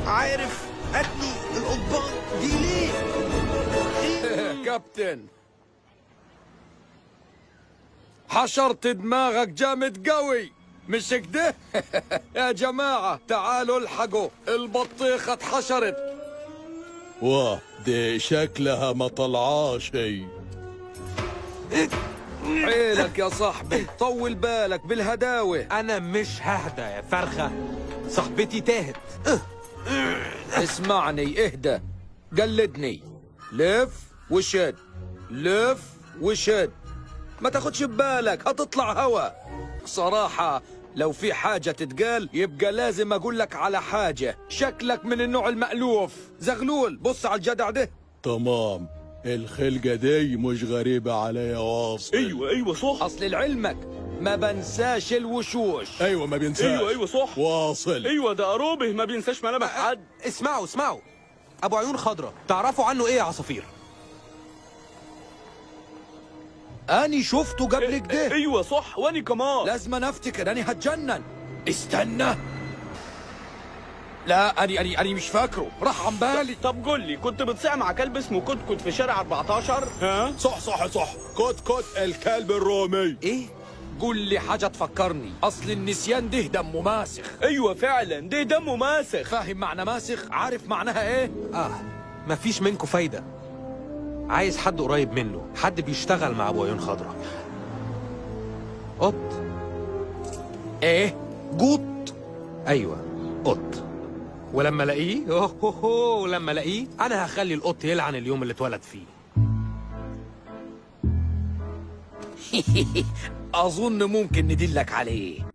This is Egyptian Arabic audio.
عارف هاتني القضبان دي ليه كابتن حشرت دماغك جامد قوي مش كده؟ يا جماعة تعالوا الحقوا البطيخة اتحشرت واه دي شكلها ما طلعاش هي عيلك يا صاحبي طول بالك بالهداوة انا مش ههدى يا فرخه صاحبتي تاهت اسمعني اهدى قلدني لف وشد لف وشد ما تاخدش ببالك هتطلع هوا صراحة لو في حاجة تتقال يبقى لازم أقول لك على حاجة شكلك من النوع المألوف زغلول بص على الجدع ده تمام الخلقة دي مش غريبة عليا واصل ايوه ايوه صح أصل لعلمك ما بنساش الوشوش ايوه ما بينساش ايوه ايوه صح واصل ايوه ده قروبه ما بينساش ملامح حد اسمعوا اسمعوا ابو عيون خضراء تعرفوا عنه ايه يا عصافير أني شفته قبل كده ايوه صح واني كمان لازم أنا افتكر اني هتجنن استنى لا اني اني اني مش فاكره راح عن بالي طب قول لي كنت بتصيع مع كلب اسمه كتكت في شارع 14 ها صح صح صح كوت كوت الكلب الرومي ايه قول لي حاجه تفكرني اصل النسيان ده دمه ماسخ ايوه فعلا ده دمه ماسخ فاهم معنى ماسخ عارف معناها ايه اه مفيش منكم فايده عايز حد قريب منه حد بيشتغل مع ابو عيون خضراء قط ايه قط ايوه قط ولما الاقيه اوه هو هو لما الاقيه انا هخلي القط يلعن اليوم اللي اتولد فيه اظن ممكن ندلك عليه